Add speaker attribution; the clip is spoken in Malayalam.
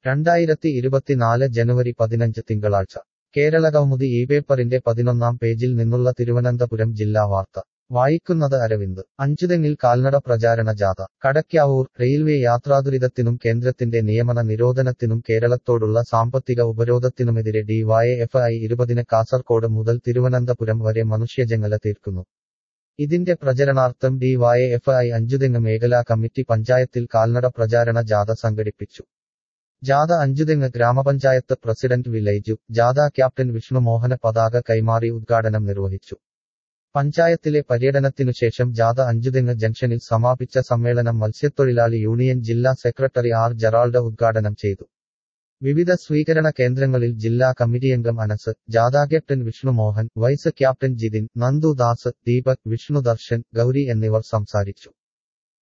Speaker 1: രണ്ടായിരത്തി ഇരുപത്തിനാല് ജനുവരി പതിനഞ്ച് തിങ്കളാഴ്ച കേരളകൗമുദി ഈ പേപ്പറിന്റെ പതിനൊന്നാം പേജിൽ നിന്നുള്ള തിരുവനന്തപുരം ജില്ലാ വാർത്ത വായിക്കുന്നത് അരവിന്ദ് അഞ്ചുതെങ്ങിൽ കാൽനട പ്രചാരണ ജാഥ കടയ്ക്കാവൂർ റെയിൽവേ യാത്രാദുരിതത്തിനും കേന്ദ്രത്തിന്റെ നിയമന നിരോധനത്തിനും കേരളത്തോടുള്ള സാമ്പത്തിക ഉപരോധത്തിനുമെതിരെ ഡിവൈഎഫ്ഐ ഇരുപതിന് കാസർകോട് മുതൽ തിരുവനന്തപുരം വരെ മനുഷ്യജങ്ങല തീർക്കുന്നു ഇതിന്റെ പ്രചരണാർത്ഥം ഡിവൈഎഫ്ഐ അഞ്ചുതെങ്ങ് മേഖലാ കമ്മിറ്റി പഞ്ചായത്തിൽ കാൽനട പ്രചാരണ ജാഥ സംഘടിപ്പിച്ചു ജാഥ അഞ്ചുതെങ്ങ് ഗ്രാമപഞ്ചായത്ത് പ്രസിഡന്റ് വില്ലേജു ജാഥ ക്യാപ്റ്റൻ വിഷ്ണുമോഹന പതാക കൈമാറി ഉദ്ഘാടനം നിർവഹിച്ചു പഞ്ചായത്തിലെ പര്യടനത്തിനുശേഷം ജാഥ അഞ്ചുതെങ്ങ് ജംഗ്ഷനിൽ സമാപിച്ച സമ്മേളനം മത്സ്യത്തൊഴിലാളി യൂണിയൻ ജില്ലാ സെക്രട്ടറി ആർ ജറാൾഡ് ഉദ്ഘാടനം ചെയ്തു വിവിധ സ്വീകരണ കേന്ദ്രങ്ങളിൽ ജില്ലാ കമ്മിറ്റിയംഗം അനസ് ജാഥ captain Vishnumohan vice captain Jithin Nandu Das Deepak Vishnudarshan Gowri എന്നിവർ സംസാരിച്ചു